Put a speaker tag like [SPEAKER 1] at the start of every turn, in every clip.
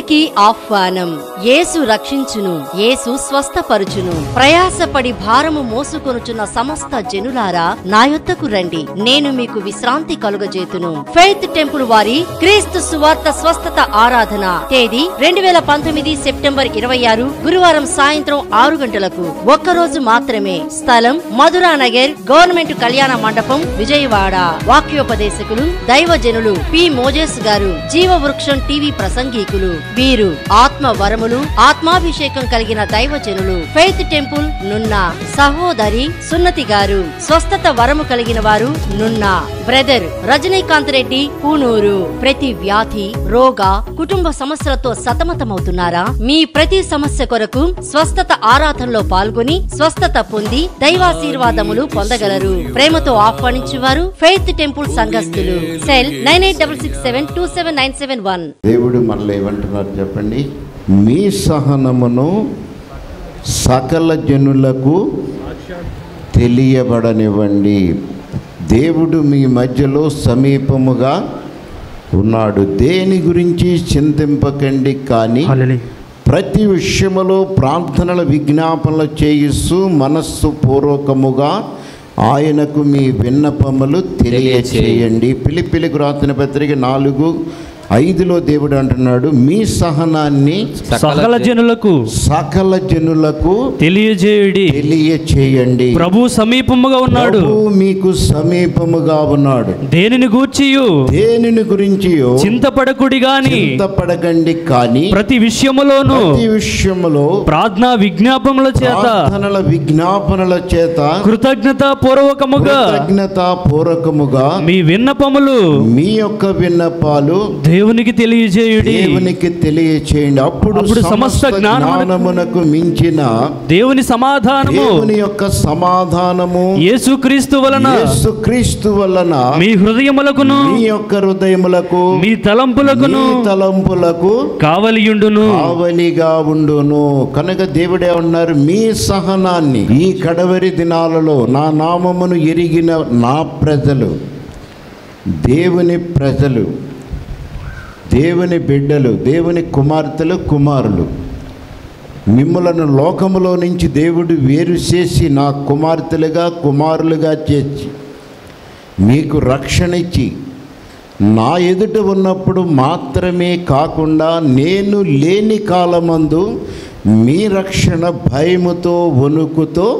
[SPEAKER 1] ఇంటికి ఆహ్వానం యేసు రక్షించును యేసు స్వస్థపరుచును ప్రయాసపడి భారము మోసుకొనుచున్న సమస్త జనులారా నా యొద్దకు రండి నేను మీకు విశ్రాంతి కలుగజేతును ఫెయిత్ టెంపుల్ వారి క్రీస్తు సువార్త స్వస్థత ఆరాధన తేదీ రెండు వేల పంతొమ్మిది సెప్టెంబర్ ఇరవై ఆరు గురువారం సాయంత్రం ఆరు గంటలకు ఒక్కరోజు మాత్రమే స్థలం మధురా నగర్ గవర్నమెంట్ కళ్యాణ మండపం విజయవాడ వాక్యోపదేశకులు దైవజనులు పి మోజేస్ గారు జీవ వృక్షం టీవీ ప్రసంగీకులు వీరు ఆత్మ వరములు ఆత్మాభిషేకం కలిగిన దైవజనులు ఫెయిత్ టెంపుల్ నున్న సహోదరి సున్నతి గారు స్వస్థత వరము కలిగిన వారు నున్న బ్రదర్ రజనీకాంత్ రెడ్డి పూనూరు ప్రతి వ్యాధి రోగ కుటుంబ సమస్యలతో సతమతమవుతున్నారా మీ ప్రతి సమస్య కొరకు స్వస్థత ఆరాధనలో పాల్గొని స్వస్థత పొంది దైవాశీర్వాదములు పొందగలరు ప్రేమతో ఆహ్వానించువారు ఫెయిత్ టెంపుల్ సంఘస్థులు cell nine eight double six seven two seven nine seven one
[SPEAKER 2] దేవుడు మనల్ని ఏమంటున్నారు చెప్పండి మీ సహనమును సకల జనులకు తెలియబడనివ్వండి దేవుడు మీ మధ్యలో సమీపముగా ఉన్నాడు దేని గురించి చింతింపకండి కానీ ప్రతి విషయములో ప్రార్థనల విజ్ఞాపనలు చేయిస్తూ మనస్సు పూర్వకముగా ఆయనకు మీ విన్నపములు తెలియచేయండి పిలిపిలికి రాసిన పత్రిక నాలుగు ఐదులో దేవుడు అంటున్నాడు మీ సహనాన్ని
[SPEAKER 3] సకల జనులకు
[SPEAKER 2] సకల జనులకు
[SPEAKER 3] తెలియజేయుడి
[SPEAKER 2] తెలియచేయండి
[SPEAKER 3] ప్రభు సమీపముగా ఉన్నాడు
[SPEAKER 2] ప్రభువు మీకు సమీపముగా ఉన్నాడు
[SPEAKER 3] దేనిని గూర్చియు
[SPEAKER 2] దేనిని గురించి
[SPEAKER 3] చింతపడకుడి గాని
[SPEAKER 2] చింతపడకండి కానీ
[SPEAKER 3] ప్రతి విషయములోను
[SPEAKER 2] ప్రతి విషయములో
[SPEAKER 3] ప్రార్థనా విజ్ఞాపముల చేత
[SPEAKER 2] ప్రార్థనల విజ్ఞాపనల చేత
[SPEAKER 3] కృతజ్ఞత పూర్వకముగా
[SPEAKER 2] కృతజ్ఞత పూర్వకముగా
[SPEAKER 3] మీ విన్నపములు
[SPEAKER 2] మీ యొక్క విన్నపాలు
[SPEAKER 3] దేవునికి తెలియజేయుడి
[SPEAKER 2] దేవునికి తెలియచేయండి అప్పుడు
[SPEAKER 3] అప్పుడు సమస్త
[SPEAKER 2] సమస్త
[SPEAKER 3] జ్ఞానమునకు-
[SPEAKER 2] జ్ఞానమునకు మించిన
[SPEAKER 3] దేవుని సమాధానము
[SPEAKER 2] దేవుని యొక్క సమాధానము
[SPEAKER 3] యేసుక్రీస్తు వలన
[SPEAKER 2] యేసుక్రీస్తు వలన
[SPEAKER 3] మీ హృదయములకును
[SPEAKER 2] మీ యొక్క హృదయములకు
[SPEAKER 3] మీ తలంపులకును
[SPEAKER 2] మీ తలంపులకు
[SPEAKER 3] కావలియుండును
[SPEAKER 2] కావలిగా ఉండును కనుక దేవుడే ఉన్నారు మీ సహనాన్ని ఈ కడవరి దినాలలో నా నామమును ఎరిగిన నా ప్రజలు దేవుని ప్రజలు దేవుని బిడ్డలు దేవుని కుమార్తెలు కుమారులు మిమ్మలను లోకములో నుంచి దేవుడు వేరు చేసి నా కుమార్తెలుగా కుమారులుగా చేర్చి మీకు రక్షణ ఇచ్చి నా ఎదుట ఉన్నప్పుడు మాత్రమే కాకుండా నేను లేని కాలమందు మీ రక్షణ భయముతో వణుకుతో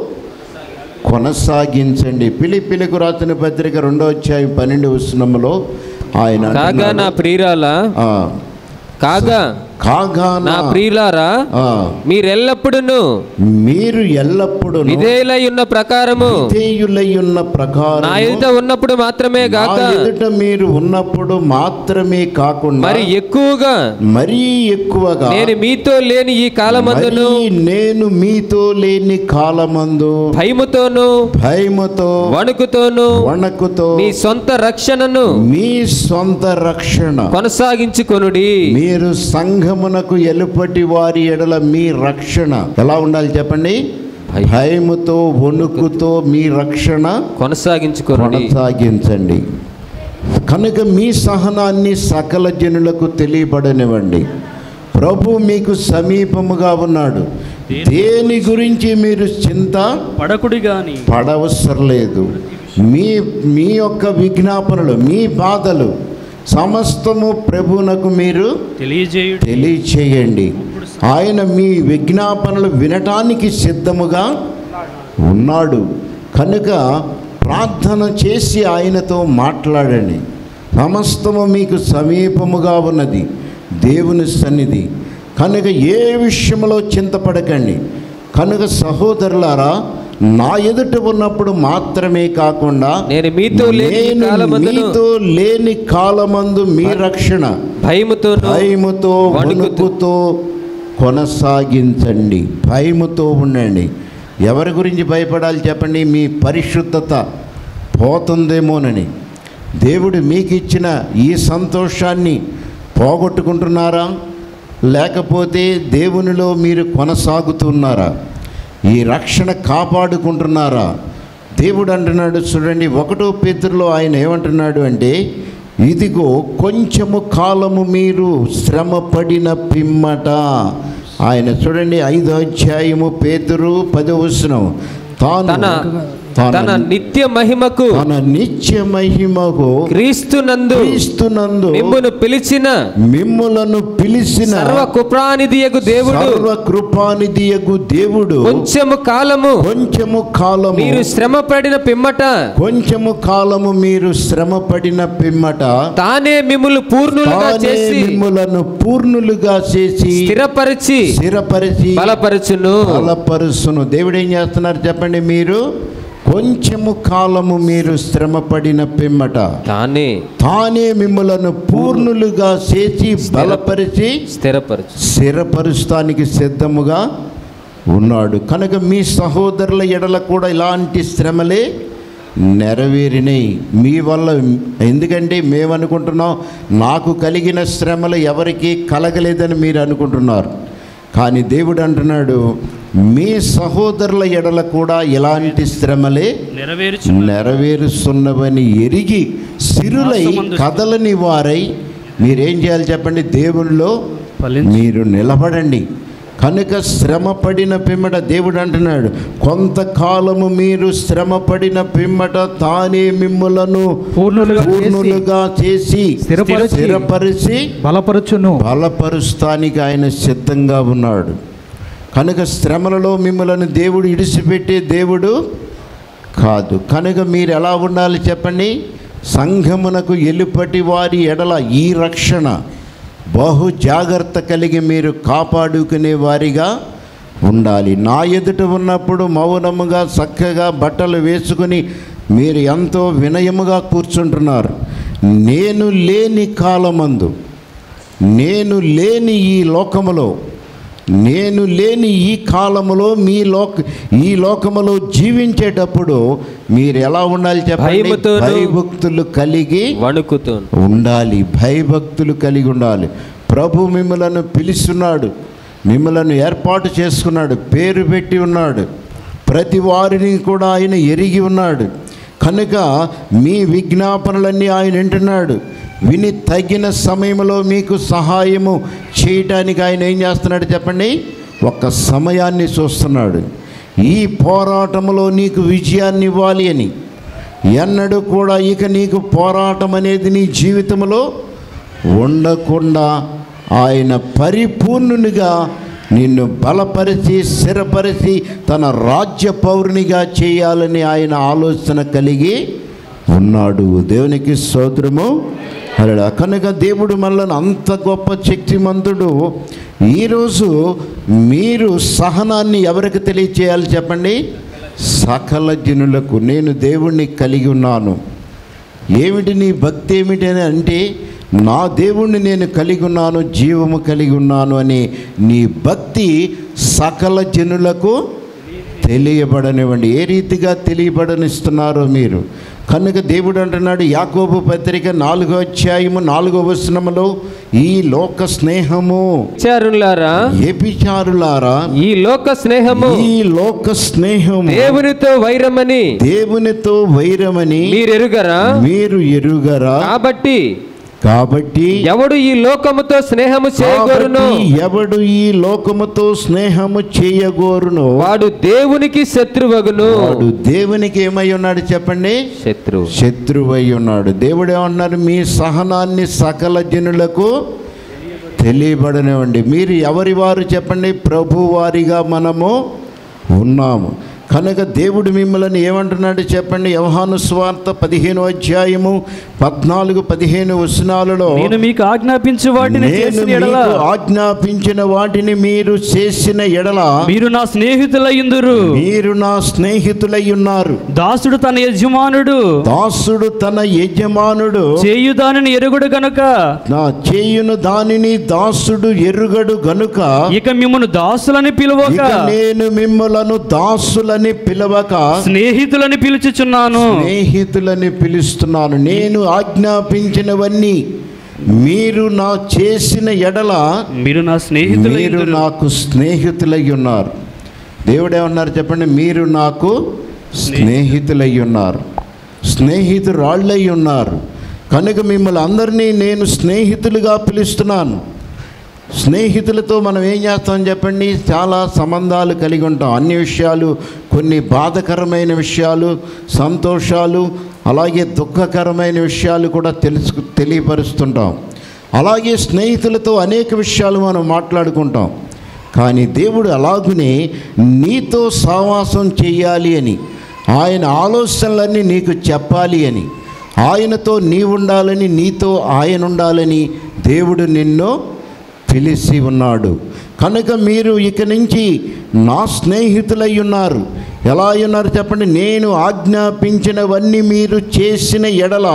[SPEAKER 2] కొనసాగించండి పిలిపిలకు రాసిన పత్రిక రెండో అధ్యాయం పన్నెండు వచనములో ఆయన
[SPEAKER 4] కాగా
[SPEAKER 2] అంటున్నాడు,
[SPEAKER 4] నా ప్రియురాల
[SPEAKER 2] ఆ,
[SPEAKER 4] కాగా
[SPEAKER 2] కాగా
[SPEAKER 4] నా
[SPEAKER 2] నా-
[SPEAKER 4] ప్రియులారా
[SPEAKER 2] ఆ,
[SPEAKER 4] మీరెల్లప్పుడూ
[SPEAKER 2] మీరు ఎల్లప్పుడూ
[SPEAKER 4] విధేయులై ఉన్న ప్రకారము
[SPEAKER 2] విధేయులై ఉన్న ప్రకారం
[SPEAKER 4] నా ఎదుట ఉన్నప్పుడు మాత్రమే
[SPEAKER 2] నా
[SPEAKER 4] గాక
[SPEAKER 2] ఎదుట మీరు ఉన్నప్పుడు మాత్రమే కాకుండా
[SPEAKER 4] మరి ఎక్కువగా
[SPEAKER 2] మరీ ఎక్కువగా
[SPEAKER 4] నేను మీతో లేని ఈ కాలమందును
[SPEAKER 2] మరీ నేను మీతో లేని కాలమందు
[SPEAKER 4] భయముతోను
[SPEAKER 2] భయముతో
[SPEAKER 4] వణుకుతోను
[SPEAKER 2] వణకుతో
[SPEAKER 4] మీ సొంత రక్షణను
[SPEAKER 2] మీ సొంత రక్షణ
[SPEAKER 4] కొనసాగించుకొనుడి
[SPEAKER 2] మీరు సంఘమునకు ఎలుపటి వారి ఎడల మీ రక్షణ ఎలా ఉండాలి చెప్పండి
[SPEAKER 4] భయం.
[SPEAKER 2] భయముతో వణుకుతో మీ రక్షణ
[SPEAKER 4] కొనసాగించుకొనుడి
[SPEAKER 2] కొనసాగించండి కనుక మీ సహనాన్ని సకల జనులకు తెలియబడనివ్వండి ప్రభు మీకు సమీపముగా ఉన్నాడు దేని గురించి మీరు చింత
[SPEAKER 3] పడకుడి గాని
[SPEAKER 2] పడవసరం లేదు మీ మీ యొక్క విజ్ఞాపనలు మీ బాధలు సమస్తము ప్రభువునకు మీరు
[SPEAKER 3] తెలియజేయుడి
[SPEAKER 2] తెలియచేయండి ఆయన మీ విజ్ఞాపనలు వినటానికి సిద్ధముగా ఉన్నాడు కనుక ప్రార్థన చేసి ఆయనతో మాట్లాడండి సమస్తము మీకు సమీపముగా ఉన్నది దేవుని సన్నిధి కనుక ఏ విషయంలో చింతపడకండి కనుక సహోదరులారా నా ఎదుట ఉన్నప్పుడు మాత్రమే కాకుండా
[SPEAKER 4] నేను మీతో లేని ఈ
[SPEAKER 2] నేను
[SPEAKER 4] కాలమందును
[SPEAKER 2] మీతో లేని కాలమందు మీ రక్షణ
[SPEAKER 4] భయముతోను
[SPEAKER 2] భయముతో
[SPEAKER 4] వణుకుతూ.
[SPEAKER 2] వణుకుతో కొనసాగించండి భయముతో ఉండండి ఎవరి గురించి భయపడాలి చెప్పండి మీ పరిశుద్ధత పోతుందేమోనని దేవుడు మీకు ఇచ్చిన ఈ సంతోషాన్ని పోగొట్టుకుంటున్నారా లేకపోతే దేవునిలో మీరు కొనసాగుతున్నారా ఈ రక్షణ కాపాడుకుంటున్నారా దేవుడు అంటున్నాడు చూడండి ఒకటో పేతురులో ఆయన ఏమంటున్నాడు అంటే ఇదిగో కొంచెము కాలము మీరు శ్రమ పడిన పిమ్మట ఆయన చూడండి ఐదో అధ్యాయము పేతురు పదవసనం తాను
[SPEAKER 4] తన తన
[SPEAKER 2] తన
[SPEAKER 4] నిత్య మహిమకు
[SPEAKER 2] తన నిత్య మహిమకు
[SPEAKER 4] క్రీస్తునందు
[SPEAKER 2] క్రీస్తునందు
[SPEAKER 4] మిమ్మును పిలిచిన
[SPEAKER 2] మిమ్ములను పిలిచిన
[SPEAKER 4] సర్వ కృపానిధియగు దేవుడు
[SPEAKER 2] సర్వ కృపానిధియగు దేవుడు
[SPEAKER 4] కొంచెము కాలము
[SPEAKER 2] కొంచెము కాలము
[SPEAKER 4] మీరు శ్రమ పడిన పిమ్మట
[SPEAKER 2] కొంచెము కాలము మీరు శ్రమ పడిన పిమ్మట
[SPEAKER 4] తానే మిమ్ములు పూర్ణులుగా
[SPEAKER 2] తానే
[SPEAKER 4] చేసి
[SPEAKER 2] మిమ్ములను పూర్ణులుగా చేసి
[SPEAKER 4] స్థిరపరిచి
[SPEAKER 2] స్థిరపరిచి
[SPEAKER 4] బలపరచును
[SPEAKER 2] బలపరుసును దేవుడు ఏం చేస్తున్నారు చెప్పండి మీరు కొంచెము కాలము మీరు శ్రమ పడిన పిమ్మట
[SPEAKER 4] తానే
[SPEAKER 2] తానే మిమ్మలను పూర్ణులుగా చేసి బలపరిచి
[SPEAKER 4] స్థిరపరచు
[SPEAKER 2] స్థిరపరుస్తానికి సిద్ధముగా ఉన్నాడు కనుక మీ సహోదరుల ఎడల కూడా ఇలాంటి శ్రమలే నెరవేరినాయి మీ వల్ల ఎందుకంటే మేము అనుకుంటున్నాం నాకు కలిగిన శ్రమలు ఎవరికి కలగలేదని మీరు అనుకుంటున్నారు కానీ దేవుడు అంటున్నాడు మీ సహోదరుల ఎడల కూడా ఇలాంటి శ్రమలే
[SPEAKER 3] నెరవేర్చు
[SPEAKER 2] నెరవేరుస్తున్నవని ఎరిగి సిరులై కదలని వారై మీరేం చేయాలి చెప్పండి దేవునిలో
[SPEAKER 3] ఫలించు.
[SPEAKER 2] మీరు నిలబడండి కనుక శ్రమ పడిన పిమ్మట దేవుడు అంటున్నాడు కొంతకాలము మీరు శ్రమ పడిన పిమ్మట తానే మిమ్ములను
[SPEAKER 5] పూర్ణులుగా చేసి
[SPEAKER 2] పూర్ణులుగా చేసి
[SPEAKER 5] స్థిరపరిచి
[SPEAKER 2] స్థిరపరిచి
[SPEAKER 5] బలపరచును
[SPEAKER 2] బలపరుస్తానికి ఆయన సిద్ధంగా ఉన్నాడు కనుక శ్రమలలో మిమ్మలను దేవుడు ఇడిచిపెట్టే దేవుడు కాదు కనుక మీరు ఎలా ఉండాలి చెప్పండి సంఘమునకు ఎలుపటి వారి ఎడల ఈ రక్షణ బహు జాగ్రత్త కలిగి మీరు కాపాడుకునే వారిగా ఉండాలి నా ఎదుట ఉన్నప్పుడు మౌనముగా చక్కగా బట్టలు వేసుకుని మీరు ఎంతో వినయముగా కూర్చుంటున్నారు నేను లేని కాలమందు నేను లేని ఈ లోకములో నేను లేని ఈ కాలములో మీ లోక ఈ లోకములో జీవించేటప్పుడు మీరు ఎలా ఉండాలి చెప్పండి
[SPEAKER 4] భయముతోను
[SPEAKER 2] భయభక్తులు కలిగి
[SPEAKER 4] వణుకుతూ
[SPEAKER 2] ఉండాలి భయభక్తులు కలిగి ఉండాలి ప్రభు మిమ్మలను పిలుస్తున్నాడు మిమ్మలను ఏర్పాటు చేసుకున్నాడు పేరు పెట్టి ఉన్నాడు ప్రతి వారిని కూడా ఆయన ఎరిగి ఉన్నాడు కనుక మీ విజ్ఞాపనలన్నీ ఆయన వింటున్నాడు విని తగిన సమయంలో మీకు సహాయము చేయటానికి ఆయన ఏం చేస్తున్నాడు చెప్పండి ఒక సమయాన్ని చూస్తున్నాడు ఈ పోరాటంలో నీకు విజయాన్ని ఇవ్వాలి అని ఎన్నడూ కూడా ఇక నీకు పోరాటం అనేది నీ జీవితంలో ఉండకుండా ఆయన పరిపూర్ణునిగా నిన్ను బలపరిచి స్థిరపరిచి తన రాజ్య పౌరునిగా చేయాలని ఆయన ఆలోచన కలిగి ఉన్నాడు దేవునికి సోదరము అలా కనుక దేవుడు మనల్ని అంత గొప్ప శక్తిమంతుడు ఈరోజు మీరు సహనాన్ని ఎవరికి తెలియచేయాలి చెప్పండి సకల జనులకు నేను దేవుణ్ణి కలిగి ఉన్నాను ఏమిటి నీ భక్తి ఏమిటి అని అంటే నా దేవుణ్ణి నేను కలిగి ఉన్నాను జీవము కలిగి ఉన్నాను అని నీ భక్తి సకల జనులకు తెలియబడనివ్వండి ఏ రీతిగా తెలియబడనిస్తున్నారో మీరు కనుక దేవుడు అంటున్నాడు యాకోబు పత్రిక నాలుగో అధ్యాయము నాలుగో వచనములో ఈ లోక స్నేహము
[SPEAKER 4] చారులారా
[SPEAKER 2] వ్యభిచారులారా
[SPEAKER 4] ఈ లోక స్నేహము
[SPEAKER 2] ఈ లోక స్నేహము
[SPEAKER 4] దేవునితో వైరమని
[SPEAKER 2] దేవునితో వైరమని
[SPEAKER 4] మీరెరుగరా
[SPEAKER 2] మీరు ఎరుగరా
[SPEAKER 4] కాబట్టి
[SPEAKER 2] కాబట్టి
[SPEAKER 4] ఎవడు ఈ లోకముతో స్నేహము చేయగోరును
[SPEAKER 2] కాబట్టి ఎవడు ఈ లోకముతో స్నేహము చేయగోరును
[SPEAKER 4] వాడు దేవునికి శత్రువగును
[SPEAKER 2] వాడు దేవునికి ఏమై ఉన్నాడు చెప్పండి
[SPEAKER 4] శత్రువు
[SPEAKER 2] శత్రువై ఉన్నాడు దేవుడు ఏమన్నారు మీ సహనాన్ని సకల జనులకు తెలియబడనివ్వండి మీరు ఎవరి వారు చెప్పండి ప్రభు వారిగా మనము ఉన్నాము కనుక దేవుడు మిమ్మల్ని ఏమంటున్నాడు చెప్పండి యవహాను స్వార్త పదిహేను అధ్యాయము పద్నాలుగు పదిహేను వచనాలలో
[SPEAKER 3] నేను మీకు ఆజ్ఞాపించు వాటిని
[SPEAKER 2] నేను
[SPEAKER 3] చేసిన ఎడల
[SPEAKER 2] మీకు ఆజ్ఞాపించిన వాటిని మీరు చేసిన ఎడల
[SPEAKER 3] మీరు నా స్నేహితులయ్యుందురు
[SPEAKER 2] మీరు నా స్నేహితులై ఉన్నారు
[SPEAKER 3] దాసుడు తన యజమానుడు
[SPEAKER 2] దాసుడు తన యజమానుడు
[SPEAKER 3] చేయు దానిని ఎరుగుడు గనుక
[SPEAKER 2] నా చేయును దానిని దాసుడు ఎరుగడు గనుక
[SPEAKER 3] ఇక మిమ్మను దాసులని పిలువక
[SPEAKER 2] ఇక నేను మిమ్మలను దాసులని పిలవక
[SPEAKER 3] స్నేహితులని పిలుచుచున్నాను
[SPEAKER 2] స్నేహితులని పిలుస్తున్నాను నేను ఆజ్ఞాపించినవన్నీ మీరు నా చేసిన ఎడల
[SPEAKER 3] మీరు నా
[SPEAKER 2] మీరు
[SPEAKER 3] స్నేహితులు
[SPEAKER 2] నాకు స్నేహితులై ఉన్నారు దేవుడు ఏమన్నారు చెప్పండి మీరు నాకు స్నేహితులై ఉన్నారు స్నేహితురాళ్ళై ఉన్నారు కనుక మిమ్మల్ని అందరినీ నేను స్నేహితులుగా పిలుస్తున్నాను స్నేహితులతో మనం ఏం చేస్తాం చెప్పండి చాలా సంబంధాలు కలిగి ఉంటాం అన్ని విషయాలు కొన్ని బాధకరమైన విషయాలు సంతోషాలు అలాగే దుఃఖకరమైన విషయాలు కూడా తెలుసు తెలియపరుస్తుంటాం అలాగే స్నేహితులతో అనేక విషయాలు మనం మాట్లాడుకుంటాం కానీ దేవుడు అలాగునే నీతో సావాసం చేయాలి అని ఆయన ఆలోచనలన్నీ నీకు చెప్పాలి అని ఆయనతో నీ ఉండాలని నీతో ఆయన ఉండాలని దేవుడు నిన్ను పిలిచి ఉన్నాడు కనుక మీరు ఇక నుంచి నా స్నేహితులై ఉన్నారు ఎలా అయి ఉన్నారు చెప్పండి నేను ఆజ్ఞాపించినవన్నీ మీరు చేసిన ఎడల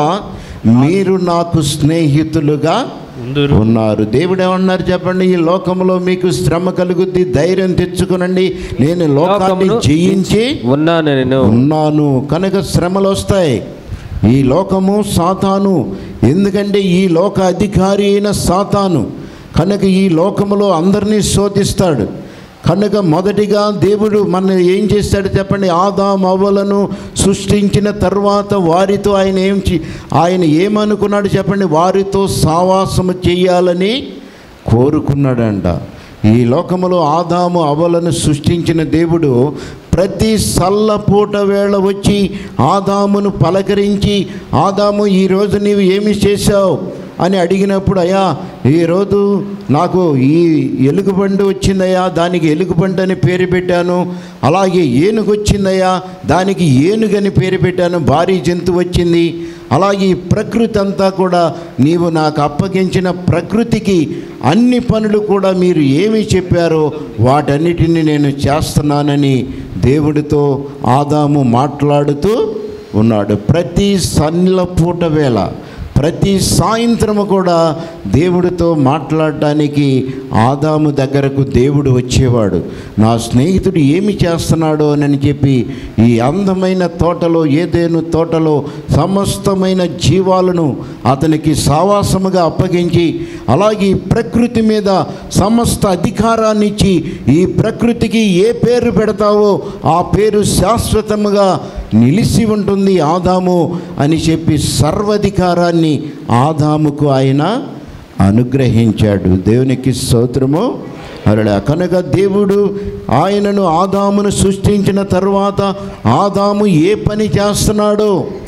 [SPEAKER 2] మీరు నాకు స్నేహితులుగా
[SPEAKER 3] ఉందురు
[SPEAKER 2] ఉన్నారు దేవుడు ఏమన్నారు చెప్పండి ఈ లోకంలో మీకు శ్రమ కలుగుద్ది ధైర్యం తెచ్చుకునండి నేను లోకాన్ని
[SPEAKER 4] లోకమును
[SPEAKER 2] జయించి
[SPEAKER 4] ఉన్నాను నేను
[SPEAKER 2] ఉన్నాను కనుక శ్రమలు వస్తాయి ఈ లోకము సాతాను ఎందుకంటే ఈ లోక అధికారి అయిన సాతాను కనుక ఈ లోకములో అందరినీ శోధిస్తాడు కనుక మొదటిగా దేవుడు మన ఏం చేస్తాడు చెప్పండి ఆదాం అవ్వలను సృష్టించిన తర్వాత వారితో ఆయన ఏం చే- ఆయన ఏమనుకున్నాడు చెప్పండి వారితో సావాసము చేయాలని కోరుకున్నాడంట ఈ లోకములో ఆదాము అవలను సృష్టించిన దేవుడు ప్రతి సల్లపూట వేళ వచ్చి ఆదామును పలకరించి ఆదాము ఈరోజు నీవు ఏమి చేశావు అని అడిగినప్పుడు అయ్యా ఈరోజు నాకు ఈ ఎలుగుబంటి వచ్చిందయ్యా దానికి ఎలుగుబంటి అని పేరు పెట్టాను అలాగే ఏనుగు వచ్చిందయ్యా దానికి ఏనుగని పేరు పెట్టాను భారీ జంతువు వచ్చింది అలాగే ఈ ప్రకృతి అంతా కూడా నీవు నాకు అప్పగించిన ప్రకృతికి అన్ని పనులు కూడా మీరు ఏమి చెప్పారో వాటన్నిటిని నేను చేస్తున్నానని దేవుడితో ఆదాము మాట్లాడుతూ ఉన్నాడు ప్రతి సన్నిల పూట వేళ ప్రతి సాయంత్రము కూడా దేవుడితో మాట్లాడటానికి ఆదాము దగ్గరకు దేవుడు వచ్చేవాడు నా స్నేహితుడు ఏమి చేస్తున్నాడో అని చెప్పి ఈ అందమైన తోటలో ఏదేను తోటలో సమస్తమైన జీవాలను అతనికి సావాసముగా అప్పగించి అలాగే ఈ ప్రకృతి మీద సమస్త అధికారాన్ని ఇచ్చి ఈ ప్రకృతికి ఏ పేరు పెడతావో ఆ పేరు శాశ్వతముగా నిలిచి ఉంటుంది ఆదాము అని చెప్పి సర్వధికారాన్ని ఆదాముకు ఆయన అనుగ్రహించాడు దేవునికి స్తోత్రము అలా కనుక దేవుడు ఆయనను ఆదామును సృష్టించిన తర్వాత ఆదాము ఏ పని చేస్తున్నాడో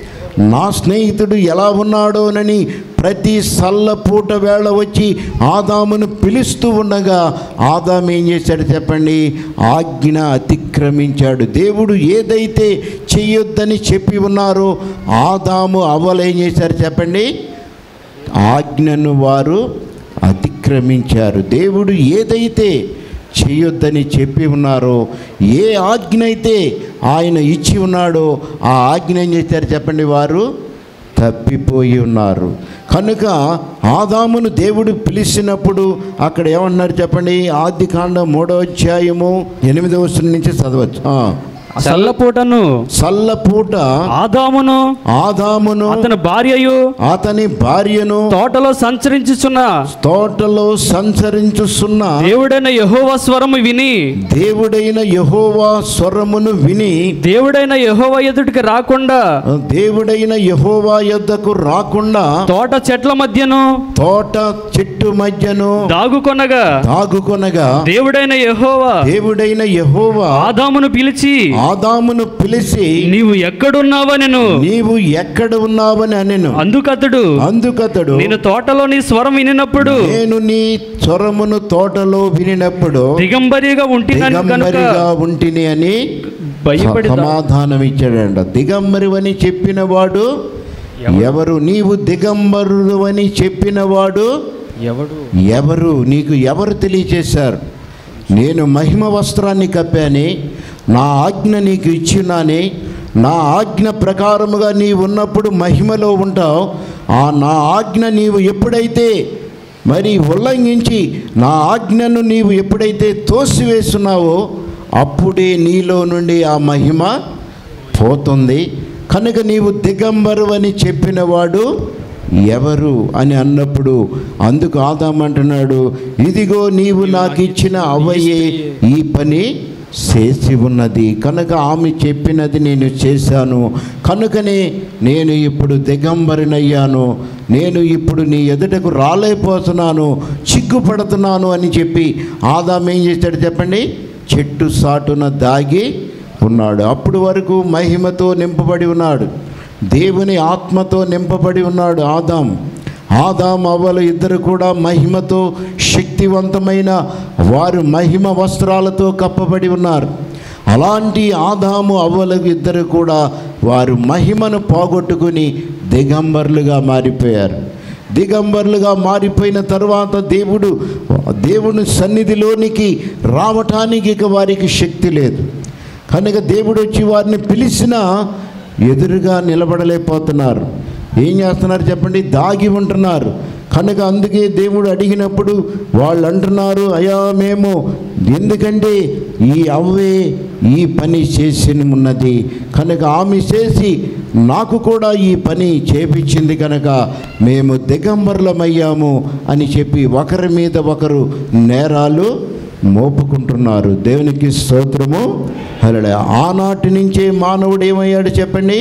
[SPEAKER 2] నా స్నేహితుడు ఎలా ఉన్నాడోనని ప్రతి సల్లపూట వేళ వచ్చి ఆదామును పిలుస్తూ ఉండగా ఆదాము ఏం చేశాడు చెప్పండి ఆజ్ఞ అతిక్రమించాడు దేవుడు ఏదైతే చెయ్యొద్దని చెప్పి ఉన్నారో ఆదాము అవ్వలు ఏం చేశారు చెప్పండి ఆజ్ఞను వారు అతిక్రమించారు దేవుడు ఏదైతే చేయొద్దని చెప్పి ఉన్నారో ఏ ఆజ్ఞ అయితే ఆయన ఇచ్చి ఉన్నాడో ఆ ఆజ్ఞ ఏం చేశారు చెప్పండి వారు తప్పిపోయి ఉన్నారు కనుక ఆదామును దేవుడు పిలిచినప్పుడు అక్కడ ఏమన్నారు చెప్పండి ఆది కాండం మూడో అధ్యాయము ఎనిమిదవ వచనం నుంచి చదవచ్చు ఆ.
[SPEAKER 3] చల్లపూటను
[SPEAKER 2] సల్లపూట
[SPEAKER 3] ఆదామును
[SPEAKER 2] ఆదామును
[SPEAKER 3] అతని భార్యయు
[SPEAKER 2] అతని భార్యను
[SPEAKER 3] తోటలో సంచరించుచున్న
[SPEAKER 2] తోటలో సంచరించుస్తున్న
[SPEAKER 3] దేవుడైన యెహోవా స్వరము విని
[SPEAKER 2] దేవుడైన యహోవా స్వరమును విని
[SPEAKER 3] దేవుడైన యెహోవా ఎదుటికి రాకుండా
[SPEAKER 2] దేవుడైన యహోవా యొద్దకు రాకుండా
[SPEAKER 3] తోట చెట్ల మధ్యను
[SPEAKER 2] తోట చెట్టు మధ్యను
[SPEAKER 3] దాగుకొనగా
[SPEAKER 2] దాగుకొనగా
[SPEAKER 3] దేవుడైన యెహోవా
[SPEAKER 2] దేవుడైన యహోవా
[SPEAKER 3] ఆదామును పిలిచి
[SPEAKER 2] ఆదామును పిలిచి
[SPEAKER 3] నీవు ఎక్కడున్నావా నేను
[SPEAKER 2] నీవు ఎక్కడ ఉన్నావని అనెను
[SPEAKER 3] అందుకతడు
[SPEAKER 2] అందుకతడు
[SPEAKER 3] నేను తోటలో నీ స్వరం వినినప్పుడు
[SPEAKER 2] నేను నీ స్వరమును తోటలో వినినప్పుడు
[SPEAKER 3] దిగంబరిగా ఉంటినాను కనుక
[SPEAKER 2] దిగంబరిగా ఉంటిని అని
[SPEAKER 3] భయపడి
[SPEAKER 2] సమాధానం ఇచ్చాడంట దిగంబరు అని చెప్పినవాడు ఎవరు నీవు దిగంబరుడు అని చెప్పినవాడు
[SPEAKER 3] ఎవడు
[SPEAKER 2] ఎవరు నీకు ఎవరు తెలియచేశారు నేను మహిమ వస్త్రాన్ని కప్పాని నా ఆజ్ఞ నీకు ఇచ్చినాని నా ఆజ్ఞ ప్రకారముగా నీవు ఉన్నప్పుడు మహిమలో ఉంటావు ఆ నా ఆజ్ఞ నీవు ఎప్పుడైతే మరి ఉల్లంఘించి నా ఆజ్ఞను నీవు ఎప్పుడైతే తోసివేస్తున్నావో అప్పుడే నీలో నుండి ఆ మహిమ పోతుంది కనుక నీవు దిగంబరు అని చెప్పినవాడు ఎవరు అని అన్నప్పుడు అందుకు ఆదాం అంటున్నాడు ఇదిగో నీవు నాకు ఇచ్చిన అవయే ఈ పని చేసి ఉన్నది కనుక ఆమె చెప్పినది నేను చేశాను కనుకనే నేను ఇప్పుడు దిగంబరినయ్యాను నేను ఇప్పుడు నీ ఎదుటకు రాలేకపోతున్నాను చిగ్గుపడుతున్నాను అని చెప్పి ఆదాం ఏం చేశాడు చెప్పండి చెట్టు సాటున దాగి ఉన్నాడు అప్పుడు వరకు మహిమతో నింపబడి ఉన్నాడు దేవుని ఆత్మతో నింపబడి ఉన్నాడు ఆదాం ఆదాం అవ్వలు ఇద్దరు కూడా మహిమతో శక్తివంతమైన వారు మహిమ వస్త్రాలతో కప్పబడి ఉన్నారు అలాంటి ఆదాము అవ్వలకు ఇద్దరు కూడా వారు మహిమను పోగొట్టుకుని దిగంబర్లుగా మారిపోయారు దిగంబర్లుగా మారిపోయిన తర్వాత దేవుడు దేవుని సన్నిధిలోనికి రావటానికి ఇక వారికి శక్తి లేదు కనుక దేవుడు వచ్చి వారిని పిలిచినా ఎదురుగా నిలబడలేకపోతున్నారు ఏం చేస్తున్నారు చెప్పండి దాగి ఉంటున్నారు కనుక అందుకే దేవుడు అడిగినప్పుడు వాళ్ళు అంటున్నారు అయ్యా మేము ఎందుకంటే ఈ అవ్వే ఈ పని చేసి ఉన్నది కనుక ఆమె చేసి నాకు కూడా ఈ పని చేపించింది కనుక మేము దిగంబరులమయ్యాము అని చెప్పి ఒకరి మీద ఒకరు నేరాలు మోపుకుంటున్నారు దేవునికి స్తోత్రము హల్లెలూయా ఆనాటి నుంచే మానవుడు ఏమయ్యాడు చెప్పండి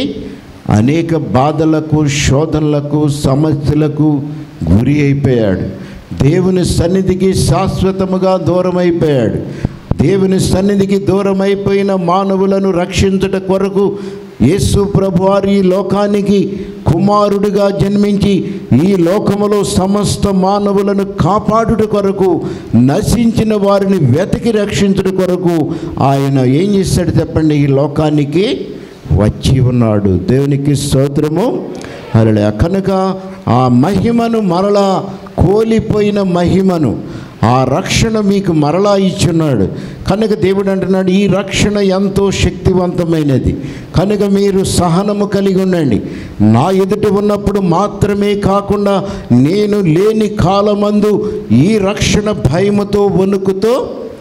[SPEAKER 2] అనేక బాధలకు శోధనలకు సమస్యలకు గురి అయిపోయాడు దేవుని సన్నిధికి శాశ్వతముగా దూరం అయిపోయాడు దేవుని సన్నిధికి దూరం అయిపోయిన మానవులను రక్షించుట కొరకు యేసు ప్రభువారు ఈ లోకానికి కుమారుడిగా జన్మించి ఈ లోకములో సమస్త మానవులను కాపాడుట కొరకు నశించిన వారిని వెతికి రక్షించుట కొరకు ఆయన ఏం చేశాడు చెప్పండి ఈ లోకానికి వచ్చి ఉన్నాడు దేవునికి స్తోత్రము అలా కనుక ఆ మహిమను మరలా కోల్పోయిన మహిమను ఆ రక్షణ మీకు మరలా ఇచ్చున్నాడు కనుక దేవుడు అంటున్నాడు ఈ రక్షణ ఎంతో శక్తివంతమైనది కనుక మీరు సహనము కలిగి ఉండండి నా ఎదుట ఉన్నప్పుడు మాత్రమే కాకుండా నేను లేని కాలమందు ఈ రక్షణ భయముతో వణుకుతో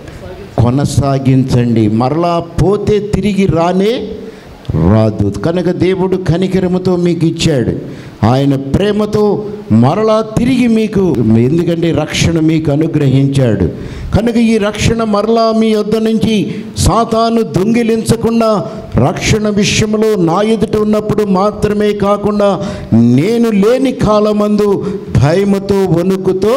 [SPEAKER 2] కొనసాగించండి మరలా పోతే తిరిగి రానే రాదు కనుక దేవుడు కనికరముతో మీకు ఇచ్చాడు ఆయన ప్రేమతో మరలా తిరిగి మీకు ఎందుకంటే రక్షణ మీకు అనుగ్రహించాడు కనుక ఈ రక్షణ మరలా మీ యొద్ద నుంచి సాతాను దొంగిలించకుండా రక్షణ విషయంలో నా ఎదుట ఉన్నప్పుడు మాత్రమే కాకుండా నేను లేని కాలమందు భయముతో వణుకుతో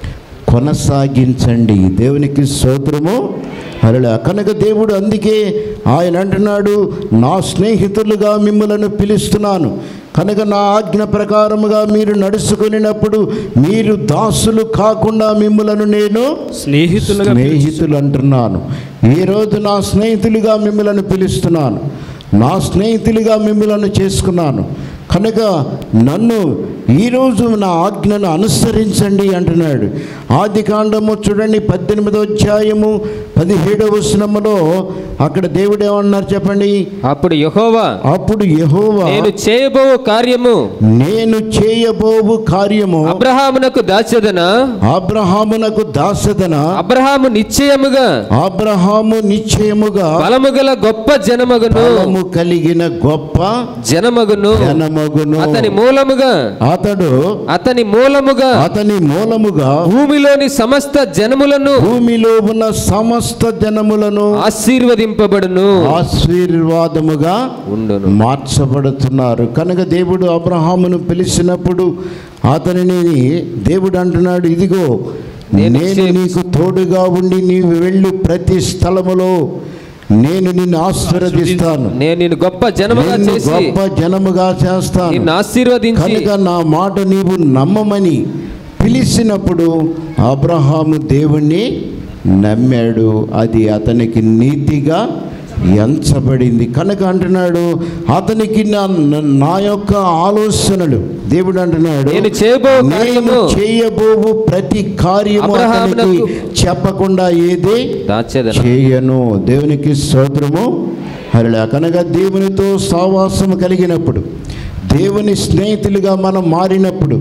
[SPEAKER 2] కొనసాగించండి దేవునికి స్తోత్రము అలా కనుక దేవుడు అందుకే ఆయన అంటున్నాడు నా స్నేహితులుగా మిమ్మలను పిలుస్తున్నాను కనుక నా ఆజ్ఞ ప్రకారముగా మీరు నడుచుకునేటప్పుడు మీరు దాసులు కాకుండా మిమ్మలను నేను
[SPEAKER 3] స్నేహితులుగా
[SPEAKER 2] స్నేహితులు అంటున్నాను ఈరోజు నా స్నేహితులుగా మిమ్మలను పిలుస్తున్నాను నా స్నేహితులుగా మిమ్మలను చేసుకున్నాను కనుక నన్ను ఈరోజు నా ఆజ్ఞను అనుసరించండి అంటున్నాడు ఆది కాండము చూడండి పద్దెనిమిదో అధ్యాయము పదిహేడవ వచనములో అక్కడ దేవుడు ఏమన్నారు చెప్పండి
[SPEAKER 4] అప్పుడు యెహోవా
[SPEAKER 2] అప్పుడు యెహోవా
[SPEAKER 4] నేను చేయబో కార్యము
[SPEAKER 2] నేను చేయబోవు కార్యము
[SPEAKER 4] అబ్రహామునకు దాచదన
[SPEAKER 2] అబ్రహామునకు దాసదన
[SPEAKER 4] అబ్రహాము నిశ్చయముగా
[SPEAKER 2] అబ్రహాము నిశ్చయముగా
[SPEAKER 4] బలము గల గొప్ప జనమగును
[SPEAKER 2] బలము కలిగిన గొప్ప
[SPEAKER 4] జనమగును
[SPEAKER 2] జనమగును
[SPEAKER 4] అతని మూలముగా
[SPEAKER 2] అతడు
[SPEAKER 4] అతని మూలముగా
[SPEAKER 2] అతని మూలముగా
[SPEAKER 4] భూమిలోని సమస్త జనములను
[SPEAKER 2] భూమిలో ఉన్న సమస్త జనములను
[SPEAKER 4] ఆశీర్వదింపబడును
[SPEAKER 2] ఆశీర్వాదముగా
[SPEAKER 4] ఉండును
[SPEAKER 2] మార్చబడుతున్నారు కనుక దేవుడు అబ్రహామును పిలిచినప్పుడు అతనిని దేవుడు అంటున్నాడు ఇదిగో
[SPEAKER 4] నేను
[SPEAKER 2] నేను
[SPEAKER 4] చే-
[SPEAKER 2] నీకు తోడుగా ఉండి నీవు వెళ్ళు ప్రతి స్థలములో నేను నిన్ను ఆశీర్వదిస్తాను
[SPEAKER 4] నేను నిన్ను గొప్ప జనముగా
[SPEAKER 2] నిన్ను
[SPEAKER 4] చేసి
[SPEAKER 2] గొప్ప జనముగా చేస్తాను
[SPEAKER 4] నిన్ను ఆశీర్వదించి
[SPEAKER 2] కనుక నా మాట నీవు నమ్మమని పిలిచినప్పుడు అబ్రహాము దేవుణ్ణి నమ్మాడు అది అతనికి నీతిగా ఎంచబడింది కనుక అంటున్నాడు అతనికి నా నా యొక్క ఆలోచనలు దేవుడు అంటున్నాడు
[SPEAKER 4] నేను చేయబో
[SPEAKER 2] నేను
[SPEAKER 4] కార్యము
[SPEAKER 2] చేయబోవు ప్రతి కార్యము అతనికి
[SPEAKER 4] అబ్రహామునకు
[SPEAKER 2] చెప్పకుండా ఏది
[SPEAKER 4] దాచేదన
[SPEAKER 2] చేయను దేవునికి స్తోత్రము హరిలా కనుక దేవునితో సావాసము కలిగినప్పుడు దేవుని స్నేహితులుగా మనం మారినప్పుడు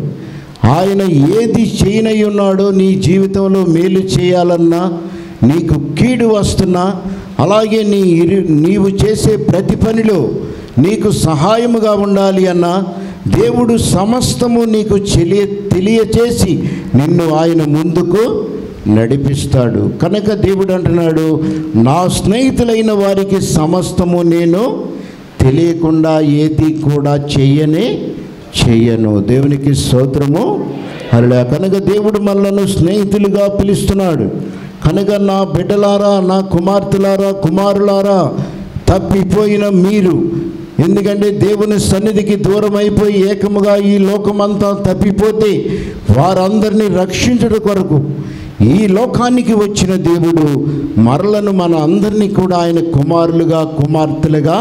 [SPEAKER 2] ఆయన ఏది చేయనై ఉన్నాడో నీ జీవితంలో మేలు చేయాలన్నా నీకు కీడు వస్తున్నా అలాగే నీ ఇరు నీవు చేసే ప్రతి పనిలో నీకు సహాయముగా ఉండాలి అన్నా దేవుడు సమస్తము నీకు చెలియ తెలియచేసి నిన్ను ఆయన ముందుకు నడిపిస్తాడు కనుక దేవుడు అంటున్నాడు నా స్నేహితులైన వారికి సమస్తము నేను తెలియకుండా ఏది కూడా చెయ్యనే చెయ్యను దేవునికి స్తోత్రము అలా కనుక దేవుడు మనలను స్నేహితులుగా పిలుస్తున్నాడు కనుక నా బిడ్డలారా నా కుమార్తెలారా కుమారులారా తప్పిపోయిన మీరు ఎందుకంటే దేవుని సన్నిధికి దూరం అయిపోయి ఏకముగా ఈ లోకమంతా తప్పిపోతే వారందరినీ రక్షించడం కొరకు ఈ లోకానికి వచ్చిన దేవుడు మరలను మన అందరినీ కూడా ఆయన కుమారులుగా కుమార్తెలుగా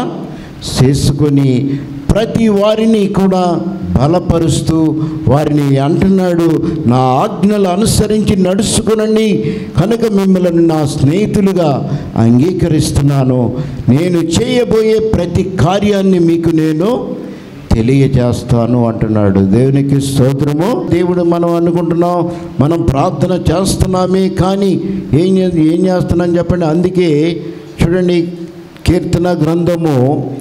[SPEAKER 2] చేసుకొని ప్రతి వారిని కూడా బలపరుస్తూ వారిని అంటున్నాడు నా ఆజ్ఞలు అనుసరించి నడుచుకునండి కనుక మిమ్మల్ని నా స్నేహితులుగా అంగీకరిస్తున్నాను నేను చేయబోయే ప్రతి కార్యాన్ని మీకు నేను తెలియజేస్తాను అంటున్నాడు దేవునికి స్తోత్రము దేవుడు మనం అనుకుంటున్నాం మనం ప్రార్థన చేస్తున్నామే కానీ ఏం చే- ఏం చేస్తున్నాం చెప్పండి అందుకే చూడండి కీర్తన గ్రంథము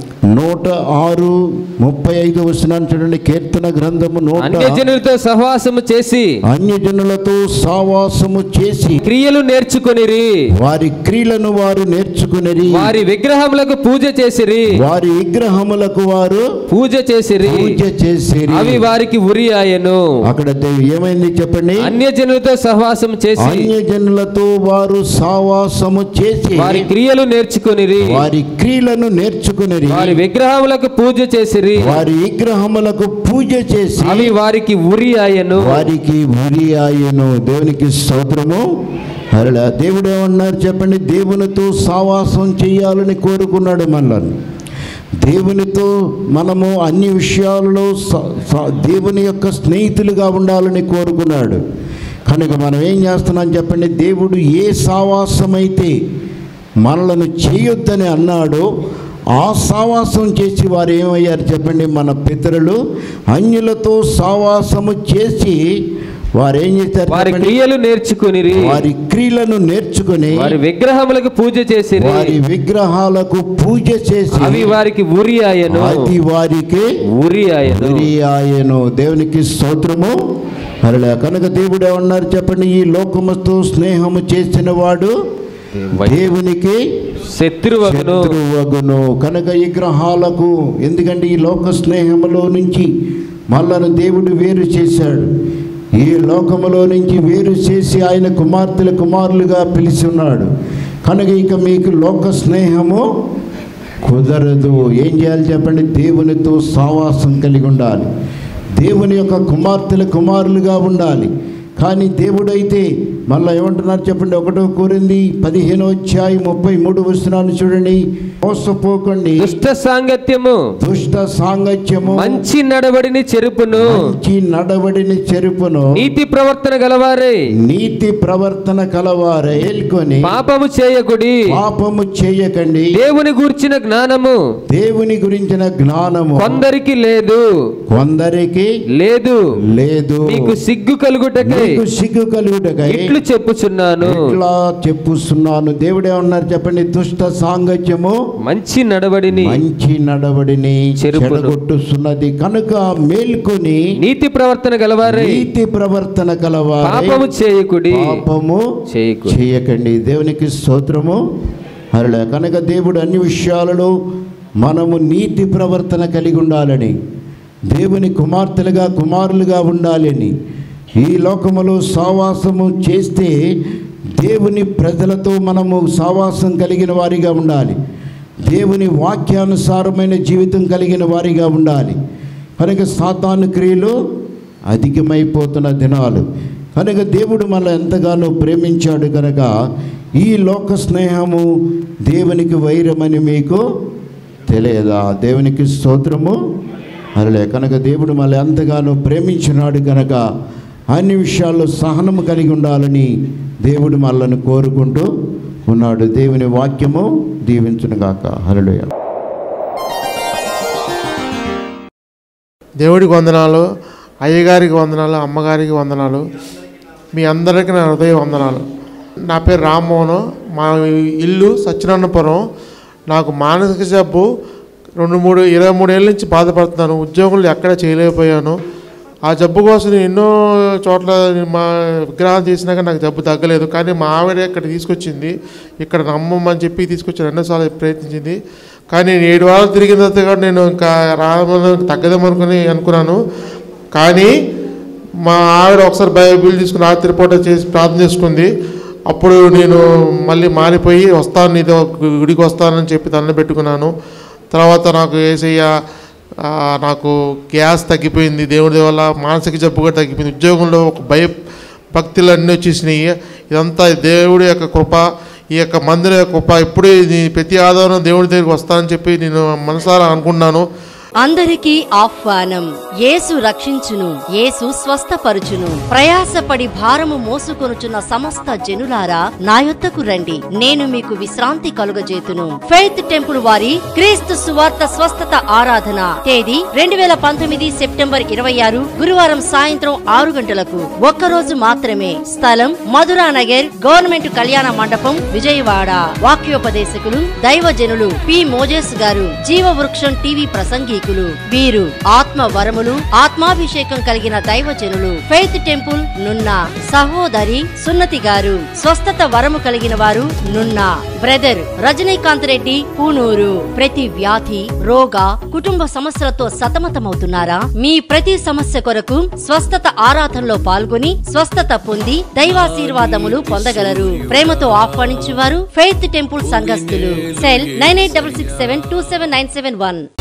[SPEAKER 2] నూట ఆరు ముప్పై ఐదు వస్తున్నాను చూడండి కీర్తన గ్రంథము నూట
[SPEAKER 4] అన్యజనులతో సహవాసము చేసి
[SPEAKER 2] అన్యజనులతో సావాసము చేసి
[SPEAKER 4] క్రియలు నేర్చుకొనిరి
[SPEAKER 2] వారి క్రియలను వారు నేర్చుకుని
[SPEAKER 4] వారి విగ్రహములకు పూజ చేసిరి
[SPEAKER 2] వారి విగ్రహములకు వారు
[SPEAKER 4] పూజ చేసిరి
[SPEAKER 2] పూజ చేసి
[SPEAKER 4] అవి వారికి ఉరి ఆయను
[SPEAKER 2] అక్కడ దే- ఏమైంది చెప్పండి
[SPEAKER 4] అన్యజనులతో సహవాసం చేసి
[SPEAKER 2] అన్యజనులతో వారు సావాసము చేసి
[SPEAKER 4] వారి క్రియలు నేర్చుకొనిరి
[SPEAKER 2] వారి క్రియలను నేర్చుకుని
[SPEAKER 4] వారి విగ్రహములకు పూజ చేసిరి
[SPEAKER 2] వారి విగ్రహములకు పూజ చేసి
[SPEAKER 4] అవి వారికి ఉరి ఆయను
[SPEAKER 2] వారికి ఉరి ఆయను దేవునికి స్తోత్రము అలా దేవుడు ఏమన్నారు చెప్పండి దేవునితో సావాసం చేయాలని కోరుకున్నాడు మనల్ని దేవునితో మనము అన్ని విషయాలలో స- స- దేవుని యొక్క స్నేహితులుగా ఉండాలని కోరుకున్నాడు కనుక మనం ఏం చేస్తున్నాం చెప్పండి దేవుడు ఏ సావాసమైతే మనలను చేయొద్దని అన్నాడో ఆ సావాసం చేసి వారు ఏమయ్యారు చెప్పండి మన పితరులు అన్యులతో సావాసము చేసి వారు ఏం చేశారు
[SPEAKER 4] వారి
[SPEAKER 2] చెప్పండి?
[SPEAKER 4] క్రియలు నేర్చుకునిరి
[SPEAKER 2] వారి క్రియలను నేర్చుకుని
[SPEAKER 4] వారి విగ్రహములకు పూజ చేసిరి
[SPEAKER 2] వారి విగ్రహాలకు పూజ చేసి
[SPEAKER 4] అవి వారికి ఉరి ఆయను
[SPEAKER 2] అది వారికి
[SPEAKER 4] ఉరి ఆయను
[SPEAKER 2] ఉరి ఆయను దేవునికి స్తోత్రము అలా కనుక దేవుడు ఏమన్నారు చెప్పండి ఈ లోకముతో స్నేహము చేసిన వాడు దేవునికి
[SPEAKER 4] శత్రువగును
[SPEAKER 2] శత్రువగును కనుక విగ్రహాలకు ఎందుకంటే ఈ లోక స్నేహములో నుంచి మళ్ళను దేవుడు వేరు చేశాడు ఈ లోకములో నుంచి వేరు చేసి ఆయన కుమార్తెల కుమారులుగా పిలిచి ఉన్నాడు కనుక ఇక మీకు లోక స్నేహము కుదరదు ఏం చేయాలి చెప్పండి దేవునితో సావాసం కలిగి ఉండాలి దేవుని యొక్క కుమార్తెల కుమారులుగా ఉండాలి కానీ దేవుడైతే మళ్ళీ ఏమంటున్నారు చెప్పండి ఒకటో కోరింది పదిహేనో అధ్యాయం ముప్పై మూడు వస్తున్నాను చూడండి మోసపోకండి
[SPEAKER 4] దుష్ట సాంగత్యము
[SPEAKER 2] దుష్ట సాంగత్యము
[SPEAKER 4] మంచి నడవడిని చెరుపును
[SPEAKER 2] మంచి నడవడిని చెరుపును
[SPEAKER 4] నీతి ప్రవర్తన గలవారే
[SPEAKER 2] నీతి ప్రవర్తన కలవారు ఏల్కొని
[SPEAKER 4] పాపము చేయకుడి
[SPEAKER 2] పాపము చేయకండి
[SPEAKER 4] దేవుని గూర్చిన జ్ఞానము
[SPEAKER 2] దేవుని గురించిన జ్ఞానము
[SPEAKER 4] కొందరికి లేదు
[SPEAKER 2] కొందరికి
[SPEAKER 4] లేదు
[SPEAKER 2] లేదు
[SPEAKER 4] నీకు సిగ్గు కలుగుటకై
[SPEAKER 2] నీకు సిగ్గు కలుగుటకై
[SPEAKER 4] ఇట్లు చెప్పుచున్నాను
[SPEAKER 2] ఇట్లా చెప్పుస్తున్నాను దేవుడే ఉన్నారు చెప్పండి దుష్ట సాంగత్యము
[SPEAKER 4] మంచి నడవడిని
[SPEAKER 2] మంచి నడవడిని
[SPEAKER 4] చెరుపును.
[SPEAKER 2] చెడగొట్టుస్తున్నది కనుక మేల్కొని
[SPEAKER 4] నీతి ప్రవర్తన గలవారే
[SPEAKER 2] నీతి ప్రవర్తన కలవారై
[SPEAKER 4] పాపము చేయకుడి
[SPEAKER 2] పాపము
[SPEAKER 4] చేయకుడి
[SPEAKER 2] చేయకండి దేవునికి స్తోత్రము అలా కనుక దేవుడు అన్ని విషయాలలో మనము నీతి ప్రవర్తన కలిగి ఉండాలని దేవుని కుమార్తెలుగా కుమారులుగా ఉండాలని ఈ లోకములో సావాసము చేస్తే దేవుని ప్రజలతో మనము సావాసం కలిగిన వారిగా ఉండాలి దేవుని వాక్యానుసారమైన జీవితం కలిగిన వారిగా ఉండాలి కనుక సాతాను క్రియలు అధికమైపోతున్న దినాలు కనుక దేవుడు మన ఎంతగానో ప్రేమించాడు కనుక ఈ లోక స్నేహము దేవునికి వైరమని మీకు తెలియదా దేవునికి స్తోత్రము అరలే కనుక దేవుడు మళ్ళీ ఎంతగానో ప్రేమించినాడు కనుక అన్ని విషయాల్లో సహనము కలిగి ఉండాలని దేవుడు మనల్ని కోరుకుంటూ ఉన్నాడు దేవుని వాక్యము దీవించునుగాక హరళయ
[SPEAKER 5] దేవుడికి వందనాలు అయ్యగారికి వందనాలు అమ్మగారికి వందనాలు మీ అందరికీ నా హృదయ వందనాలు నా పేరు రామ్మోహన్ మా ఇల్లు సత్యనారాయణపురం నాకు మానసిక జబ్బు రెండు మూడు ఇరవై మూడేళ్ళ నుంచి బాధపడుతున్నాను ఉద్యోగులు ఎక్కడ చేయలేకపోయాను ఆ జబ్బు కోసం నేను ఎన్నో చోట్ల మా విగ్రహాలు చేసినాక నాకు జబ్బు తగ్గలేదు కానీ మా ఆవిడ ఇక్కడ తీసుకొచ్చింది ఇక్కడ నమ్మమని చెప్పి తీసుకొచ్చి రెండోసార్లు ప్రయత్నించింది కానీ నేను ఏడు వారాలు తిరిగిన తర్వాత కూడా నేను ఇంకా రావడం తగ్గదేమనుకుని అనుకున్నాను కానీ మా ఆవిడ ఒకసారి బైబిల్ తీసుకుని రాత్రి పూట చేసి ప్రార్థన చేసుకుంది అప్పుడు నేను మళ్ళీ మారిపోయి వస్తాను నీతో గుడికి వస్తానని చెప్పి దండం పెట్టుకున్నాను తర్వాత నాకు ఏసయ్య ఆ, నాకు గ్యాస్ తగ్గిపోయింది దేవుడి వల్ల మానసిక జబ్బు కూడా తగ్గిపోయింది ఉద్యోగంలో ఒక భయ భక్తులు అన్నీ వచ్చేసినాయి ఇదంతా దేవుడి యొక్క కృప ఈ యొక్క మందిర యొక్క కృప ఎప్పుడు ఇది ప్రతి ఆధారం దేవుడి దగ్గరికి వస్తానని చెప్పి నేను మనసారా అనుకున్నాను
[SPEAKER 1] అందరికీ ఆహ్వానం యేసు రక్షించును యేసు స్వస్థపరుచును ప్రయాసపడి భారము మోసుకొనుచున్న సమస్త జనులారా నా యొద్దకు రండి నేను మీకు విశ్రాంతి కలుగజేతును ఫెయిత్ టెంపుల్ వారి క్రీస్తు సువార్త స్వస్థత ఆరాధన తేదీ రెండు వేల పంతొమ్మిది సెప్టెంబర్ ఇరవై ఆరు గురువారం సాయంత్రం ఆరు గంటలకు ఒక్కరోజు మాత్రమే స్థలం మధురా నగర్ గవర్నమెంట్ కళ్యాణ మండపం విజయవాడ వాక్యోపదేశకులు దైవజనులు పి మోజేస్ గారు జీవవృక్షం టీవీ ప్రసంగికులు వీరు ఆత్మ వరములు ఆత్మాభిషేకం కలిగిన దైవజనులు ఫెయిత్ టెంపుల్ నున్న సహోదరి సున్నతి గారు స్వస్థత వరము కలిగిన వారు నున్న బ్రదర్ రజనీకాంత్ రెడ్డి పూనూరు ప్రతి వ్యాధి రోగ కుటుంబ సమస్యలతో సతమతమవుతున్నారా మీ ప్రతి సమస్య కొరకు స్వస్థత ఆరాధనలో పాల్గొని స్వస్థత పొంది దైవాశీర్వాదములు పొందగలరు ప్రేమతో ఆహ్వానించువారు ఫెయిత్ టెంపుల్ సంఘస్థులు cell nine eight double six seven two seven nine seven one